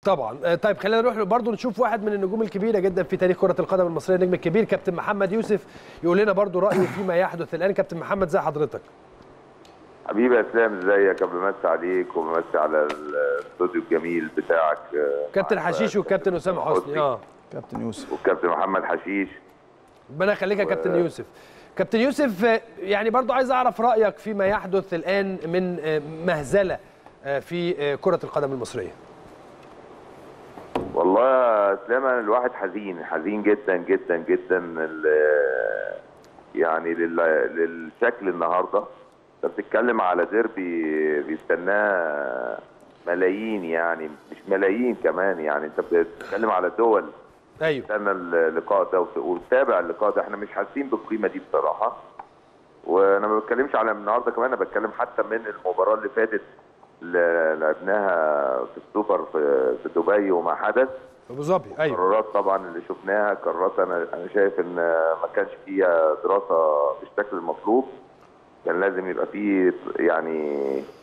طبعا آه، طيب خلينا نروح برضو نشوف واحد من النجوم الكبيره جدا في تاريخ كره القدم المصريه النجم الكبير كابتن محمد يوسف يقول لنا برضو رايه فيما يحدث الان كابتن محمد زي حضرتك حبيبي يا اسلام ازيك بمسي عليك وبمسي على الاستوديو الجميل بتاعك آه، كابتن مع حشيش والكابتن اسامه حسني اه كابتن يوسف والكابتن محمد حشيش ربنا يخليك يا كابتن يوسف كابتن يوسف آه، يعني برضو عايز اعرف رايك فيما يحدث الان من آه، مهزله آه، في آه، كره القدم المصريه والله يا اسلام أنا الواحد حزين حزين جدا جدا جدا ال- يعني لل- للشكل النهارده انت بتتكلم على ديربي بيستناه ملايين يعني مش ملايين كمان يعني انت بتتكلم على دول ايوه استنى اللقاء ده وت- وتتابع اللقاء ده احنا مش حاسين بالقيمه دي بصراحه وانا ما بتكلمش على النهارده كمان انا بتكلم حتى من المباراه اللي فاتت اللي لعبناها في السوبر في, في دبي وما حدث ابو ظبي ايوه قرارات طبعا اللي شفناها قرارات انا انا شايف ان ما كانش فيها دراسه بالشكل المطلوب كان لازم يبقى فيه يعني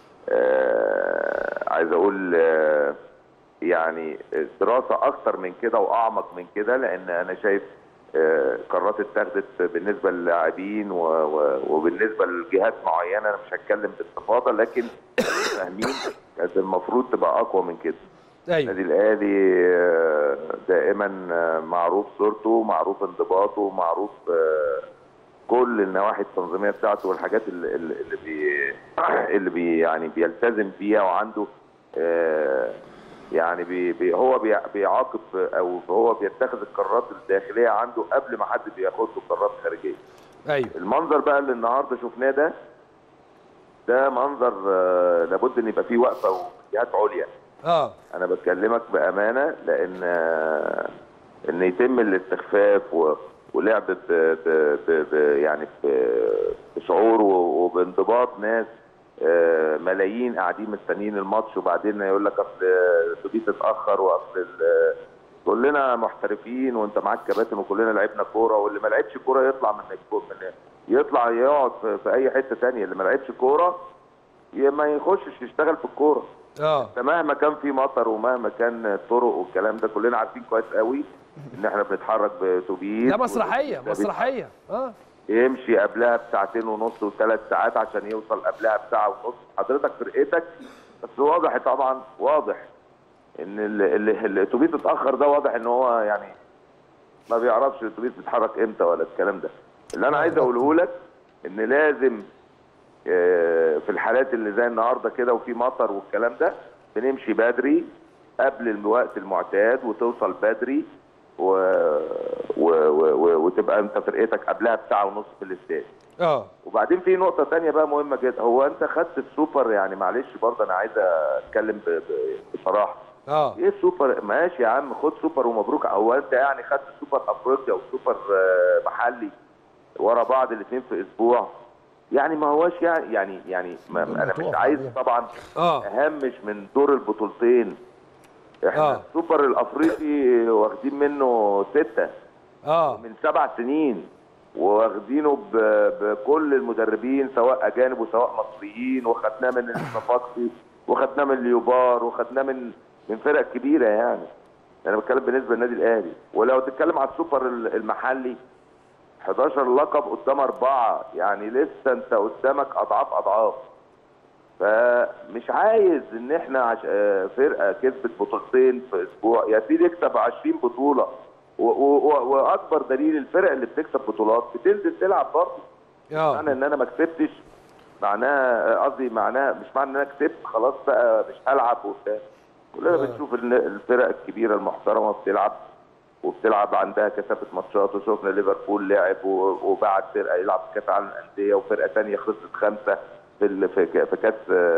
آه عايز اقول آه يعني دراسه اكتر من كده واعمق من كده لان انا شايف آه، قرارات اتخذت بالنسبه للاعبين و- و- وبالنسبه لجهات معينه انا مش هتكلم باستفاضه لكن فاهمين كانت المفروض تبقى اقوى من كده ايوه النادي الاهلي آه، دائما آه، معروف صورته معروف انضباطه معروف آه، كل النواحي التنظيميه بتاعته والحاجات اللي اللي اللي بي اللي بي يعني بيلتزم بيها وعنده آه، يعني بي بي هو بي بيعاقب او هو بيتخذ القرارات الداخليه عنده قبل ما حد بياخد له قرارات خارجيه ايوه المنظر بقى اللي النهارده شفناه ده ده منظر آه، لابد ان يبقى فيه وقفه وجهات عليا اه انا بكلمك بامانه لان آه، ان يتم الاستخفاف و- ولعب ب- ب- ب- ب- يعني ب- بشعور و- وبانضباط ناس آه، ملايين قاعدين مستنيين الماتش وبعدين يقول لك اصل الاتوبيس اتاخر واصل ال- كلنا محترفين وانت معاك كباتن وكلنا لعبنا كوره واللي ما لعبش كوره يطلع من الكو- من يطلع يقعد في- في اي حته تانية اللي ما لعبش كوره ي- ما يخشش يشتغل في الكوره اه ده مهما كان في مطر ومهما كان الطرق والكلام ده كلنا عارفين كويس قوي ان احنا بنتحرك باتوبيس ده مسرحيه ده مسرحيه اه يمشي قبلها بساعتين ونص وثلاث ساعات عشان يوصل قبلها بساعه ونص حضرتك فرقتك بس واضح طبعا واضح ان ال- ال- الاتوبيس اتاخر ده واضح ان هو يعني ما بيعرفش الاتوبيس بيتحرك امتى ولا الكلام ده اللي انا عايز اقوله لك ان لازم آه، في الحالات اللي زي النهارده كده وفي مطر والكلام ده بنمشي بدري قبل الوقت المعتاد وتوصل بدري و... و... و... و... وتبقى انت فرقتك قبلها بساعه ونص في الاستاد اه وبعدين في نقطه تانية بقى مهمه جدا هو انت خدت السوبر يعني معلش برضه انا عايز اتكلم ب... ب... بصراحه اه ايه السوبر ماشي يا عم خد سوبر ومبروك هو انت يعني خدت سوبر افريقيا وسوبر آه، محلي ورا بعض الاثنين في اسبوع يعني ما هوش يعني يعني يعني ما انا مش تقف عايز عليها. طبعا اه اهمش من دور البطولتين احنا آه. السوبر الافريقي واخدين منه سته اه من سبع سنين واخدينه ب- بكل المدربين سواء اجانب وسواء مصريين وخدناه من الصفاقسي وخدناه من اليوبار وخدناه من من فرق كبيره يعني انا بتكلم بالنسبه للنادي الاهلي ولو تتكلم على السوبر ال- المحلي 11 لقب قدام اربعه يعني لسه انت قدامك اضعاف اضعاف فمش عايز ان احنا عش... آه، فرقه كسبت بطولتين في اسبوع يا سيدي اكسب 20 بطوله و... و... و... واكبر دليل الفرق اللي بتكسب بطولات بتنزل تلعب برضه اه معنى ان انا ما كسبتش معناها قصدي معناها مش معنى ان انا كسبت خلاص بقى مش هلعب وبتاع كلنا آه. بنشوف إن الفرق الكبيره المحترمه بتلعب وبتلعب عندها كثافه ماتشات وشفنا ليفربول لعب و- وبعد فرقه يلعب في كاس العالم للانديه وفرقه ثانيه خسرت خمسه في ال- في ك- في كاس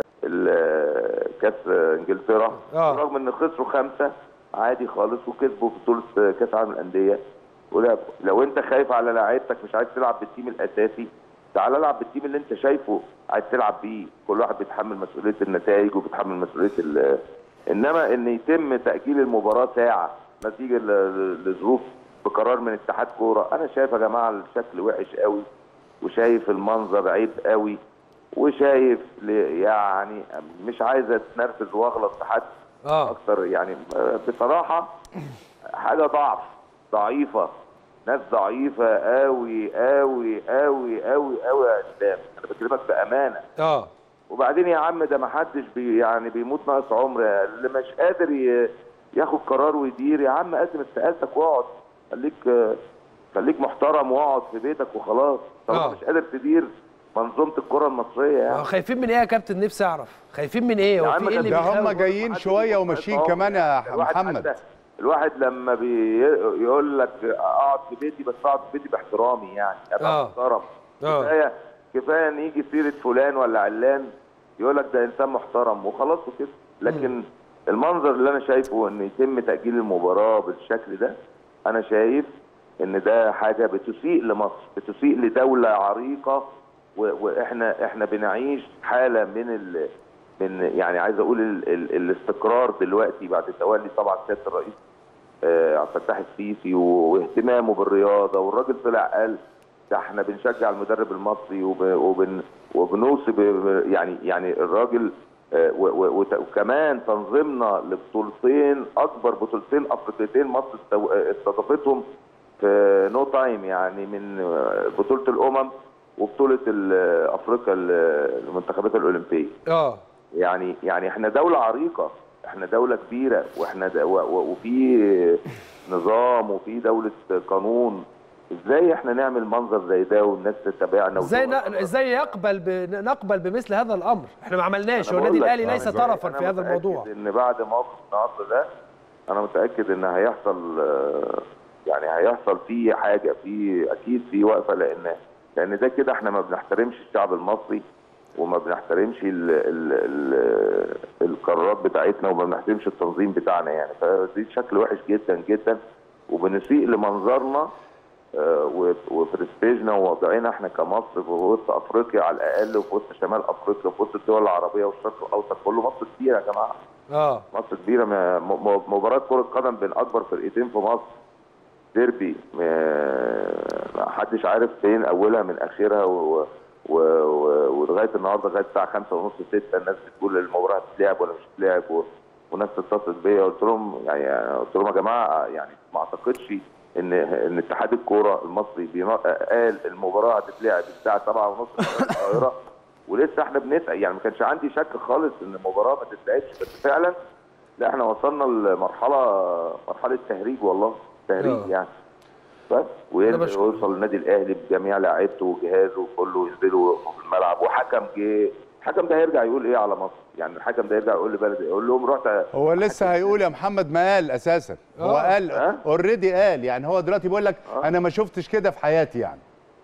ال- كاس انجلترا آه. رغم ان خسروا خمسه عادي خالص وكسبوا في بطوله كاس العالم للانديه ولعبوا لو انت خايف على لعيبتك مش عايز تلعب بالتيم الاساسي تعال العب بالتيم اللي انت شايفه عايز تلعب بيه كل واحد بيتحمل مسؤوليه النتائج وبيتحمل مسؤوليه ال- انما ان يتم تاجيل المباراه ساعه نتيجه ل- ل- لظروف بقرار من اتحاد كوره انا شايف يا جماعه الشكل وحش قوي وشايف المنظر عيب قوي وشايف ل- يعني مش عايز اتنرفز واغلط في حد اه اكتر يعني آه، بصراحه حاجه ضعف ضعيفه ناس ضعيفه قوي قوي قوي قوي قوي يا اسلام انا بكلمك بامانه اه وبعدين يا عم ده ما حدش بي يعني بيموت ناقص عمر اللي مش قادر ي- ياخد قرار ويدير يا عم قدم استقالتك واقعد خليك آه، خليك محترم واقعد في بيتك وخلاص طالما آه. مش قادر تدير منظومه الكره المصريه يعني آه، خايفين من ايه يا كابتن نفسي اعرف خايفين من ايه يا هو عم في ايه اللي ده ده هم بيخوف؟ جايين محدش شويه بيبص وماشيين لك كمان يا الواحد محمد حتى- الواحد لما بيقول لك اقعد في بيتي بس اقعد في بيتي باحترامي يعني ابقى آه. محترم آه. كفايه كفايه ان يجي سيره فلان ولا علان يقول لك ده انسان محترم وخلاص وكده لكن المنظر اللي انا شايفه ان يتم تاجيل المباراه بالشكل ده انا شايف ان ده حاجه بتسيء لمصر بتسيء لدوله عريقه و- واحنا احنا بنعيش حاله من ال من يعني عايز اقول ال ال الاستقرار دلوقتي بعد تولي طبعا سياده الرئيس آه، عبد الفتاح السيسي واهتمامه بالرياضه والراجل طلع قال ده احنا بنشجع المدرب المصري وب- وبن وبنوصي ب- يعني يعني الراجل آه، و- و- وت- وكمان تنظيمنا لبطولتين اكبر بطولتين افريقيتين مصر استو- آه، استضافتهم في نو تايم يعني من آه، بطوله الامم وبطوله ال- افريقيا ال- المنتخبات الاولمبيه اه يعني يعني احنا دولة عريقة احنا دولة كبيرة واحنا د... و... و... وفي نظام وفي دولة قانون ازاي احنا نعمل منظر زي ده والناس تتابعنا ازاي وتقعد- ن- ازاي يقبل ب... نقبل بمثل هذا الامر احنا ما عملناش أنا هو النادي بقول لك، الاهلي أنا ليس متأكد- طرفا أنا في هذا متأكد الموضوع ان بعد موقف النهارده ده انا متاكد ان هيحصل آه، يعني هيحصل فيه حاجه في اكيد في وقفه لان لان ده كده احنا ما بنحترمش الشعب المصري وما بنحترمش ال ال ال القرارات بتاعتنا وما بنحترمش التنظيم بتاعنا يعني فدي شكل وحش جدا جدا وبنسيء لمنظرنا آه، و- وبرستيجنا ووضعنا احنا كمصر في وسط افريقيا على الاقل وفي وسط شمال افريقيا وفي وسط الدول العربيه والشرق الاوسط كله مصر كبيره يا جماعه اه مصر كبيره ما- م- م- مباراه كره قدم بين اكبر فرقتين في مصر ديربي ما ما حدش عارف فين اولها من اخرها و- و- و- ولغايه النهارده لغايه الساعه 5 ونص 6 الناس بتقول المباراه هتتلعب ولا مش هتتلعب و- وناس تتصل بيا قلت لهم يعني قلت لهم يا جماعه يعني ما اعتقدش ان ان اتحاد الكوره المصري بينا- قال المباراه هتتلعب الساعه 7 ونص في القاهره ولسه احنا بنسال يعني ما كانش عندي شك خالص ان المباراه ما تتلعبش بس فعلا لا احنا وصلنا لمرحله مرحله تهريج والله تهريج آه. يعني بس أنا بشكر- ويوصل النادي الاهلي بجميع لاعيبته وجهازه وكله ينزلوا يقفوا في الملعب وحكم جه الحكم ده هيرجع يقول ايه على مصر يعني الحكم ده يرجع يقول لبلد يقول لهم رحت هو لسه هيقول يا محمد ما قال اساسا هو آه. قال آه. اوريدي قال يعني هو دلوقتي بيقول لك آه. انا ما شفتش كده في حياتي يعني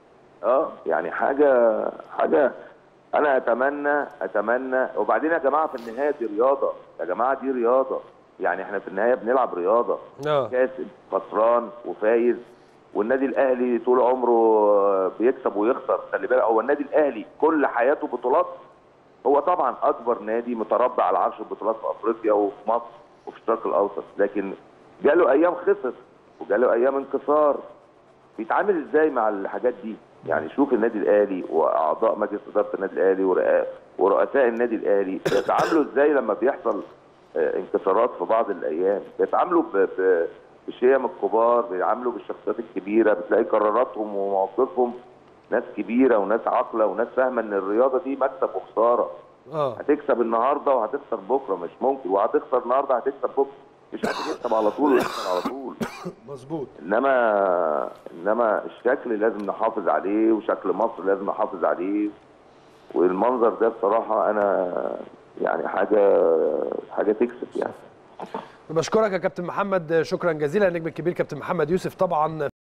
اه يعني حاجه حاجه انا اتمنى اتمنى وبعدين يا جماعه في النهايه دي رياضه يا جماعه دي رياضه يعني احنا في النهايه بنلعب رياضه اه كاسب خسران وفايز والنادي الاهلي طول عمره بيكسب ويخسر خلي بالك هو النادي الاهلي كل حياته بطولات هو طبعا اكبر نادي متربع على عرش البطولات في افريقيا وفي مصر وفي الشرق الاوسط لكن جاله ايام خسر وجاله ايام انكسار بيتعامل ازاي مع الحاجات دي يعني شوف النادي الاهلي واعضاء مجلس اداره النادي الاهلي ورئا- ورؤساء النادي الاهلي بيتعاملوا ازاي لما بيحصل آه، انكسارات في بعض الايام بيتعاملوا ب- ب- بالشيم الكبار بيتعاملوا بالشخصيات الكبيره بتلاقي قراراتهم ومواقفهم ناس كبيره وناس عاقله وناس فاهمه ان الرياضه دي مكسب وخساره اه هتكسب النهارده وهتخسر بكره مش ممكن وهتخسر النهارده هتكسب بكره مش هتكسب على طول وتخسر على طول مظبوط انما انما الشكل لازم نحافظ عليه وشكل مصر لازم نحافظ عليه والمنظر ده بصراحه انا يعني حاجه حاجه تكسب يعني بشكرك يا كابتن محمد شكرا جزيلا النجم الكبير كابتن محمد يوسف طبعا